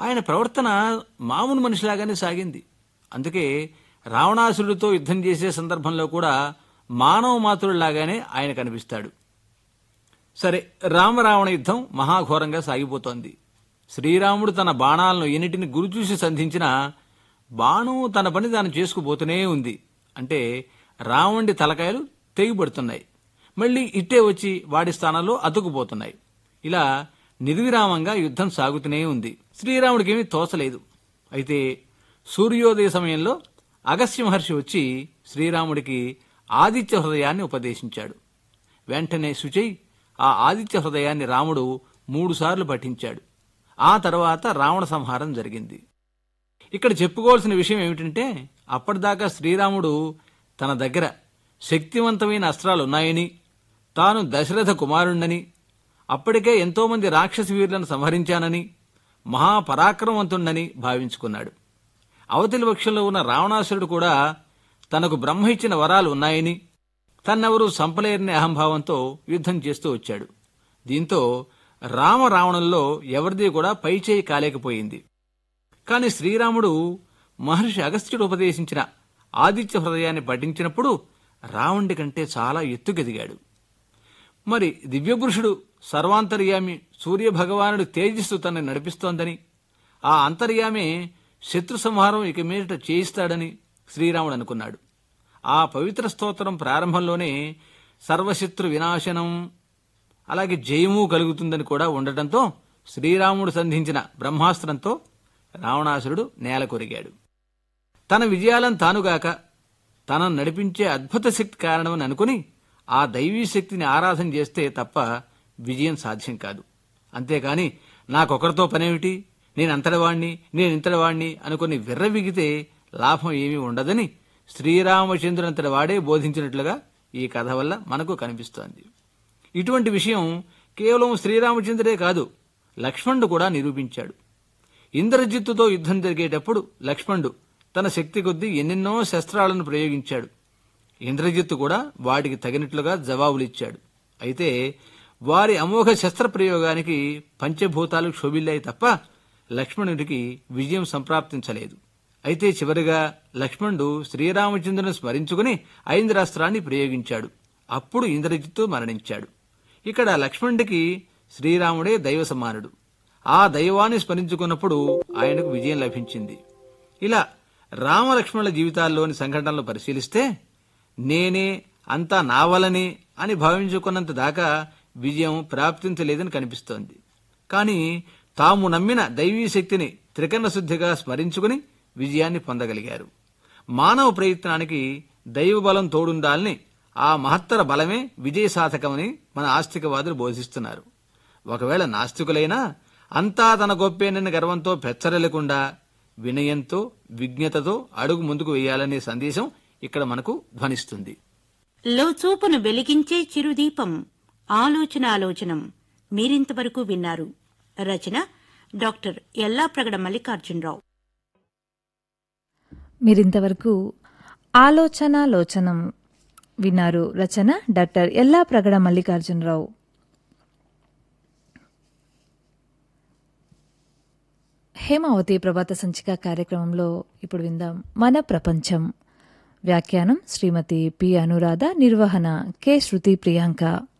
ఆయన ప్రవర్తన మామూలు మనిషిలాగానే సాగింది అందుకే రావణాసురుడితో యుద్ధం చేసే సందర్భంలో కూడా మానవ మాతృడిలాగానే ఆయన కనిపిస్తాడు సరే రామరావణ యుద్ధం మహాఘోరంగా సాగిపోతోంది శ్రీరాముడు తన బాణాలను ఎన్నిటిని గురిచూసి సంధించినా బాణం తన పని తాను చేసుకుపోతూనే ఉంది అంటే రావణుడి తలకాయలు తెగిపడుతున్నాయి మళ్ళీ ఇట్టే వచ్చి వాడి స్థానంలో అతుకుపోతున్నాయి ఇలా నిర్విరామంగా యుద్ధం సాగుతూనే ఉంది శ్రీరాముడికేమీ తోచలేదు అయితే సూర్యోదయ సమయంలో అగస్త్య మహర్షి వచ్చి శ్రీరాముడికి ఆదిత్య హృదయాన్ని ఉపదేశించాడు వెంటనే శుచై ఆ ఆదిత్య హృదయాన్ని రాముడు మూడుసార్లు పఠించాడు ఆ తర్వాత రావణ సంహారం జరిగింది ఇక్కడ చెప్పుకోవాల్సిన విషయం ఏమిటంటే అప్పటిదాకా శ్రీరాముడు తన దగ్గర శక్తివంతమైన అస్త్రాలు ఉన్నాయని తాను దశరథ కుమారుణ్ణని అప్పటికే ఎంతోమంది రాక్షస వీరులను సంహరించానని మహాపరాక్రమవంతుణ్ణని భావించుకున్నాడు అవతలి పక్షంలో ఉన్న రావణాసురుడు కూడా తనకు బ్రహ్మ ఇచ్చిన వరాలు ఉన్నాయని తన్నెవరూ సంపలేరని అహంభావంతో యుద్ధం చేస్తూ వచ్చాడు దీంతో రామ రావణంలో ఎవరిది కూడా పైచేయి కాలేకపోయింది కాని శ్రీరాముడు మహర్షి అగస్త్యుడు ఉపదేశించిన ఆదిత్య హృదయాన్ని పఠించినప్పుడు రావణుడి కంటే చాలా ఎత్తుకెదిగాడు మరి దివ్యపురుషుడు సర్వాంతర్యామి సూర్య భగవానుడు తేజస్సు తనని నడిపిస్తోందని ఆ అంతర్యామే శత్రు సంహారం ఇక మీదట చేయిస్తాడని శ్రీరాముడు అనుకున్నాడు ఆ పవిత్ర స్తోత్రం ప్రారంభంలోనే సర్వశత్రు వినాశనం అలాగే జయము కలుగుతుందని కూడా ఉండటంతో శ్రీరాముడు సంధించిన బ్రహ్మాస్త్రంతో రావణాసురుడు నేల కొరిగాడు తన విజయాలను తానుగాక తనను నడిపించే అద్భుత శక్తి కారణమని అనుకుని ఆ దైవీ శక్తిని ఆరాధన చేస్తే తప్ప విజయం సాధ్యం కాదు అంతేకాని నాకొకరితో పనేమిటి నేను అంతటివాణ్ణి నేను ఇంతటివాణ్ణి అనుకుని విర్రవిగితే లాభం ఏమీ ఉండదని శ్రీరామచంద్రునంతటి వాడే బోధించినట్లుగా ఈ కథ వల్ల మనకు కనిపిస్తోంది ఇటువంటి విషయం కేవలం శ్రీరామచంద్రే కాదు లక్ష్మణుడు కూడా నిరూపించాడు ఇంద్రజిత్తుతో యుద్ధం జరిగేటప్పుడు లక్ష్మణుడు తన శక్తి కొద్దీ ఎన్నెన్నో శస్త్రాలను ప్రయోగించాడు ఇంద్రజిత్తు కూడా వాటికి తగినట్లుగా జవాబులిచ్చాడు అయితే వారి అమోఘ శస్త్ర ప్రయోగానికి పంచభూతాలు క్షోభిల్లాయి తప్ప లక్ష్మణుడికి విజయం సంప్రాప్తించలేదు అయితే చివరిగా లక్ష్మణుడు శ్రీరామచంద్రుని స్మరించుకుని ఐంద్రాస్త్రాన్ని ప్రయోగించాడు అప్పుడు ఇంద్రజిత్తు మరణించాడు ఇక్కడ లక్ష్మణుడికి శ్రీరాముడే దైవ సమానుడు ఆ దైవాన్ని స్మరించుకున్నప్పుడు ఆయనకు విజయం లభించింది ఇలా రామలక్ష్మణుల జీవితాల్లోని సంఘటనలు పరిశీలిస్తే నేనే అంతా నా వలనే అని భావించుకున్నంత దాకా విజయం ప్రాప్తించలేదని కనిపిస్తోంది కానీ తాము నమ్మిన దైవీ శక్తిని త్రికరణ శుద్ధిగా స్మరించుకుని విజయాన్ని పొందగలిగారు మానవ ప్రయత్నానికి దైవ బలం తోడుండాలని ఆ మహత్తర బలమే విజయ సాధకమని మన ఆస్తికవాదులు బోధిస్తున్నారు ఒకవేళ నాస్తికులైనా అంతా తన గొప్పేనని గర్వంతో పెచ్చరలేకుండా వినయంతో విజ్ఞతతో అడుగు ముందుకు వేయాలనే సందేశం ఇక్కడ మనకు ధ్వనిస్తుంది లోచూపును వెలిగించే చిరుదీపం ఆలోచన ఆలోచనం మీరింతవరకు విన్నారు రచన డాక్టర్ ఎల్లాప్రగడ మల్లికార్జునరావు మీరింతవరకు ఆలోచన లోచనం విన్నారు రచన డాక్టర్ ఎల్లా ప్రగడ మల్లికార్జునరావు హేమావతి ప్రభాత సంచిక కార్యక్రమంలో ఇప్పుడు విందాం మన ప్రపంచం వ్యాఖ్యానం శ్రీమతి పి అనురాధ నిర్వహణ కె శృతి ప్రియాంక